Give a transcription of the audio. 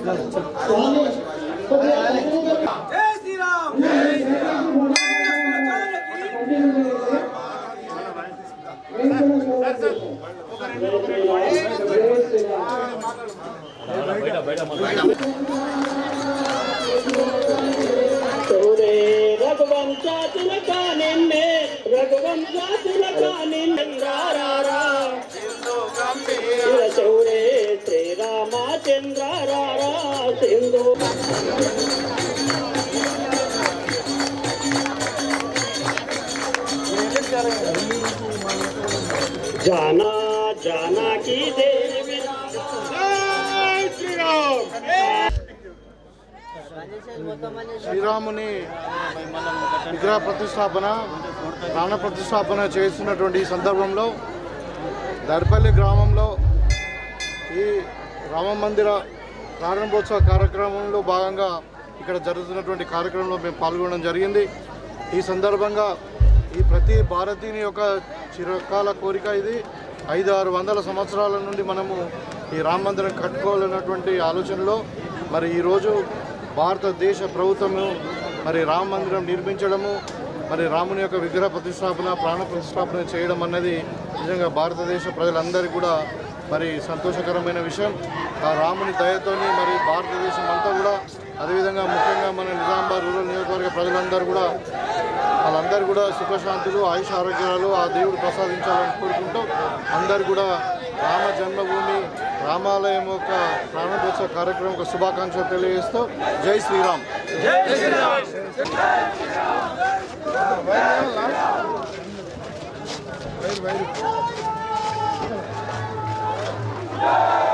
జై శ్రీరామ్ జై శ్రీరామ్ సూరే రఘువంశాతులక నిన్నే రఘువంశాతులక నిన్నారా సూరే శ్రీరామచంద్రారా సింధు జానా జానకి దేవి శ్రీరాముని విగ్రహ ప్రతిష్టాపన ప్రాణ ప్రతిష్టాపన చేస్తున్నటువంటి ఈ సందర్భంలో దర్పల్లి గ్రామంలో ఈ రామ మందిర ప్రారంభోత్సవ కార్యక్రమంలో భాగంగా ఇక్కడ జరుగుతున్నటువంటి కార్యక్రమంలో మేము పాల్గొనడం జరిగింది ఈ సందర్భంగా ఈ ప్రతి భారతీయుని యొక్క చిరకాల కోరిక ఇది ఐదు ఆరు వందల సంవత్సరాల నుండి మనము ఈ రామ మందిరం కట్టుకోవాలన్నటువంటి ఆలోచనలో మరి ఈరోజు భారతదేశ ప్రభుత్వము మరి రామ మందిరం నిర్మించడము మరి రాముని యొక్క విగ్రహ ప్రతిష్టాపన ప్రాణ ప్రతిష్టాపన చేయడం అన్నది నిజంగా భారతదేశ ప్రజలందరికీ కూడా మరి సంతోషకరమైన విషయం ఆ రాముని దయతోని మరి భారతదేశం అంతా కూడా అదేవిధంగా ముఖ్యంగా మన నిజామాబాద్ రూరల్ నియోజకవర్గ ప్రజలందరూ కూడా వాళ్ళందరూ కూడా సుఖశాంతులు ఆయుష ఆరోగ్యాలు ఆ దేవుడు ప్రసాదించాలని కోరుకుంటూ అందరు కూడా రామ జన్మభూమి రామాలయం యొక్క ప్రారంభోత్సవ కార్యక్రమం యొక్క శుభాకాంక్షలు తెలియజేస్తూ జై శ్రీరామ్ జై శ్రీరామ్ వైరు